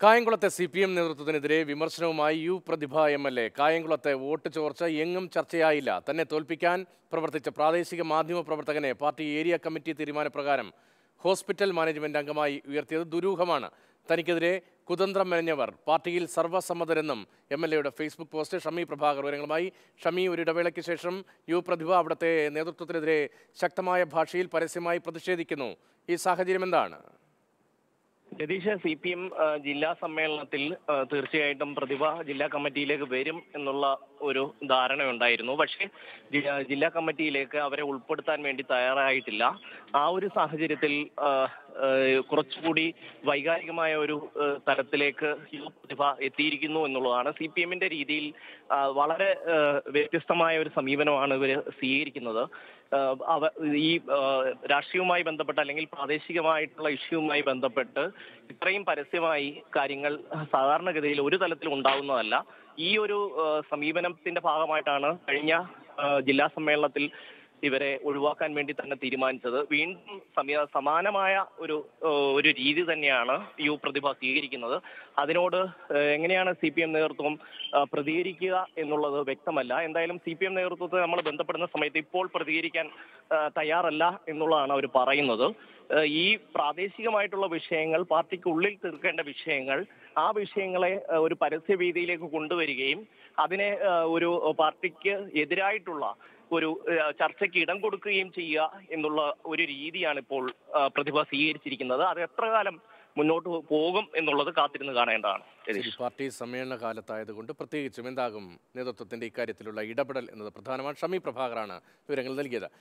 കായംകുളത്തെ C P M നേതൃത്വത്തിനെതിരെ വിമർശനവുമായി U Prathibha M L A കായംകുളത്തെ വോട്ട് ചോർച്ച എങ്ങും ചർച്ചയായില്ല തന്നെ തോൽപ്പിക്കാൻ പ്രവർത്തിച്ച പ്രാദേശിക മാധ്യമ പ്രവർത്തകനെ പാർട്ടി ഏരിയ കമ്മിറ്റി തീരുമാനപ്രകാരം ഹോസ്പിറ്റൽ മാനേജ്മെന്റ് അംഗമായി ഉയർത്തിയത് ദുരൂഹമാണ് തനിക്കെതിരെ കുതന്ത്രം മെനഞ്ഞവർ പാർട്ടിയിൽ സർവ്വസമ്മതരെന്നും എം എൽ എയുടെ ഫേസ്ബുക്ക് പോസ്റ്റ് ഷമി പ്രഭാകർ വിവരങ്ങളുമായി ഷമി ഒരു ഇടവേളയ്ക്ക് ശേഷം യു പ്രതിഭ അവിടുത്തെ നേതൃത്വത്തിനെതിരെ ശക്തമായ ഭാഷയിൽ പരസ്യമായി പ്രതിഷേധിക്കുന്നു ഈ സാഹചര്യം എന്താണ് രതീഷ് സി പി എം ജില്ലാ സമ്മേളനത്തിൽ ആ, തീർച്ചയായിട്ടും പ്രതിഭ ജില്ലാ കമ്മിറ്റിയിലേക്ക് വരും എന്നുള്ള ഒരു ധാരണയുണ്ടായിരുന്നു പക്ഷേ ജി- ജില്ലാ കമ്മിറ്റിയിലേക്ക് അവരെ ഉൾപ്പെടുത്താൻ വേണ്ടി തയ്യാറായിട്ടില്ല ആ ഒരു സാഹചര്യത്തിൽ ആ, ആ, കുറച്ചുകൂടി വൈകാരികമായ ഒരു ആ, തലത്തിലേക്ക് യുവ പ്രതിഭ എത്തിയിരിക്കുന്നു എന്നുള്ളതാണ് സി പി എമ്മിന്റെ രീതിയിൽ ആ, വളരെ ആ, വ്യത്യസ്തമായ ഒരു സമീപനമാണ് ഇവർ സ്വീകരിക്കുന്നത് ആ, അവ ഈ ആ, രാഷ്ട്രീയവുമായി ബന്ധപ്പെട്ട് അല്ലെങ്കിൽ പ്രാദേശികമായിട്ടുള്ള ഇഷ്യൂവുമായി ബന്ധപ്പെട്ട് ഇത്രയും പരസ്യമായി കാര്യങ്ങൾ സാധാരണഗതിയിൽ ഒരു തലത്തിലും ഉണ്ടാവുന്നതല്ല ഈ ഒരു ആ, സമീപനത്തിന്റെ ഭാഗമായിട്ടാണ് കഴിഞ്ഞ ആ, ജില്ലാ സമ്മേളനത്തിൽ ഇവരെ ഒഴിവാക്കാൻ വേണ്ടി തന്നെ തീരുമാനിച്ചത് വീണ്ടും സമയ സമാനമായ ഒരു ആ, ഒരു രീതി തന്നെയാണ് യു പ്രതിഭ സ്വീകരിക്കുന്നത് അതിനോട് ആ, എങ്ങനെയാണ് സി പി എം നേതൃത്വം ആ, പ്രതികരിക്കുക എന്നുള്ളത് വ്യക്തമല്ല എന്തായാലും സി പി എം നേതൃത്വത്തെ നമ്മൾ ബന്ധപ്പെടുന്ന സമയത്ത് ഇപ്പോൾ പ്രതികരിക്കാൻ ആ, തയ്യാറല്ല എന്നുള്ളതാണ് അവർ പറയുന്നത് ആ, ഈ പ്രാദേശികമായിട്ടുള്ള വിഷയങ്ങൾ പാർട്ടിക്കുള്ളിൽ തീർക്കേണ്ട വിഷയങ്ങൾ ആ വിഷയങ്ങളെ ആ, ഒരു പരസ്യ വേദിയിലേക്ക് കൊണ്ടുവരികയും അതിനെ ആ, ഒരു പാർട്ടിക്ക് എതിരായിട്ടുള്ള ഒരു ആ, ചർച്ചയ്ക്ക് ഇടം കൊടുക്കുകയും ചെയ്യുക എന്നുള്ള ഒരു രീതിയാണ് ഇപ്പോൾ ആ, പ്രതിഭ സ്വീകരിച്ചിരിക്കുന്നത് അത് എത്ര കാലം മുന്നോട്ട് പോകും എന്നുള്ളത് കാത്തിരുന്ന് കാണേണ്ടതാണ് ശരി രതീഷ്. പാർട്ടി സമ്മേളന കാലത്തായതുകൊണ്ട് പ്രത്യേകിച്ചും എന്താകും നേതൃത്വത്തിന്റെ ഇക്കാര്യത്തിലുള്ള ഇടപെടൽ എന്നത് പ്രധാനമാണ് ഷമി പ്രഭാകറാണ് വിവരങ്ങൾ നൽകിയത്